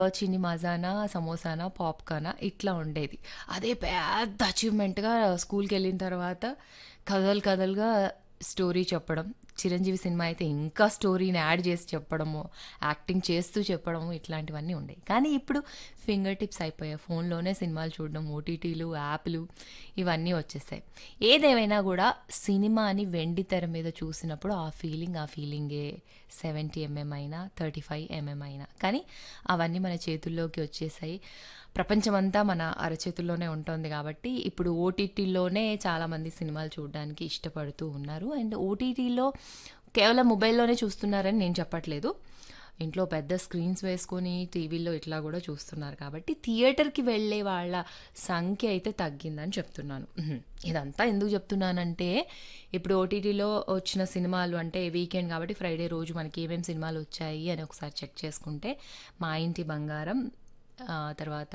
చిన్ని మజానా, సమోసానా, పాప్‌కార్నా ఇట్లా ఉండేది. అదే పెద్ద అచీవ్‌మెంట్‌గా స్కూల్‌కెళ్ళిన తర్వాత కథలు కథలుగా స్టోరీ చెప్పడం. 'చిరంజీవి' సినిమా అయితే ఇంకా స్టోరీని యాడ్ చేసి చెప్పడము, యాక్టింగ్ చేస్తూ చెప్పడము ఇట్లాంటివన్నీ ఉండేయి. కానీ ఇప్పుడు ఫింగర్ టిప్స్ అయిపోయాయి. ఫోన్‌లోనే సినిమాలు చూడడం, ఓటీటీలు, యాప్‌లు ఇవన్నీ వచ్చేసాయి. ఏదేమైనా గూడా సినిమాని వెండితెర మీద చూసినప్పుడు ఆ ఫీలింగ్ ఆ ఫీలింగే. 70 ఎంఎం అయినా, 35 ఎంఎం అయినా. కానీ అవన్నీ మన చేతుల్లోకి వచ్చేసాయి. ప్రపంచమంతా మన అరచేతుల్లోనే ఉంటోంది కాబట్టి ఇప్పుడు ఓటీటీలోనే చాలామంది సినిమాలు చూడడానికి ఇష్టపడుతూ ఉన్నారు. అండ్ ఓటీటీలో కేవలం మొబైల్‌లోనే చూస్తున్నారని నేను చెప్పట్లేదు. ఇంట్లో పెద్ద స్క్రీన్స్ వేసుకొని టీవీల్లో ఇట్లా గూడా చూస్తున్నారు కాబట్టి థియేటర్‌కి వెళ్ళే వాళ్ళ సంఖ్య అయితే తగ్గిందని చెప్తున్నాను. హుహు. ఇదంతా ఎందుకు చెప్తున్నానంటే ఇప్పుడు ఓటీటీలో వచ్చిన సినిమాలు అంటే వీకెండ్ కాబట్టి ఫ్రైడే రోజు మనకి ఏమేం సినిమాలు వచ్చాయి అని ఒకసారి చెక్ చేసుకుంటే 'మా ఇంటి బంగారం' ఆహ్, తర్వాత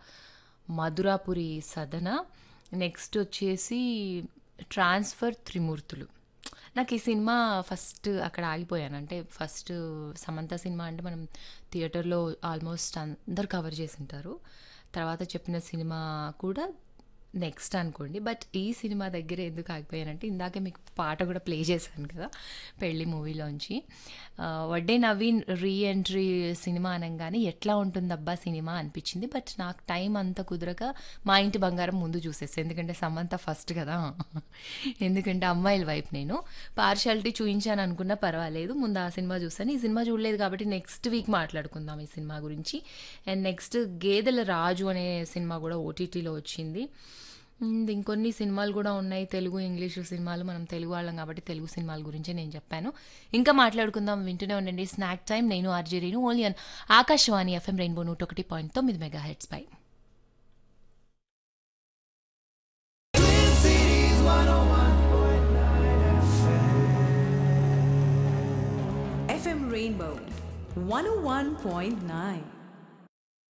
'మధురాపురి సదన' నెక్స్ట్ వచ్చేసి 'ట్రాన్స్‌ఫర్ త్రిమూర్తులు.' నాకు ఈ సినిమా ఫస్ట్ అక్కడ ఆగిపోయాను. అంటే ఫస్ట్ 'సమంత' సినిమా అంటే మనం థియేటర్‌లో ఆల్మోస్ట్ అందరూ కవర్ చేసుంటారు. తర్వాత చెప్పిన సినిమా కూడా నెక్స్ట్ అనుకోండి. బట్ ఈ సినిమా దగ్గర ఎందుకు ఆగిపోయానంటే ఇందాకే మీకు పాట కూడా ప్లే చేశాను కదా! 'పెళ్లి' మూవీలోంచి. ఆహ్, 'వడ్డే నవీన్' రీ ఎంట్రీ సినిమా అనంగానే ఎట్లా ఉంటుందబ్బా సినిమా అనిపించింది. బట్ నాకు టైం అంతా కుదరక 'మా ఇంటి బంగారం' ముందు చూసేసా. ఎందుకంటే సమంత ఫస్ట్ కదా! ఎందుకంటే అమ్మాయిల వైపు నేను. పార్షియాలిటీ చూయించాను అనుకున్నా పర్వాలేదు. ముందు ఆ సినిమా చూసాను. ఈ సినిమా చూడలేదు కాబట్టి నెక్స్ట్ వీక్ మాట్లాడుకుందాం ఈ సినిమా గురించి. అండ్ నెక్స్ట్ 'గేదెల రాజు' అనే సినిమా కూడా ఓటీటీలో వచ్చింది. హ్మ్. ఇంకొన్ని సినిమాలు కూడా ఉన్నాయి. తెలుగు, ఇంగ్లీషు సినిమాలు. మనం తెలుగు వాళ్ళం కాబట్టి తెలుగు సినిమాల గురించే నేను చెప్పాను. ఇంకా మాట్లాడుకుందాం. వింటూనే ఉండండి. స్నాక్ టైమ్ నేను RJ Reenu only on Akashvani FM Rainbow 101.9 megahertz పై. FM Rainbow 101.9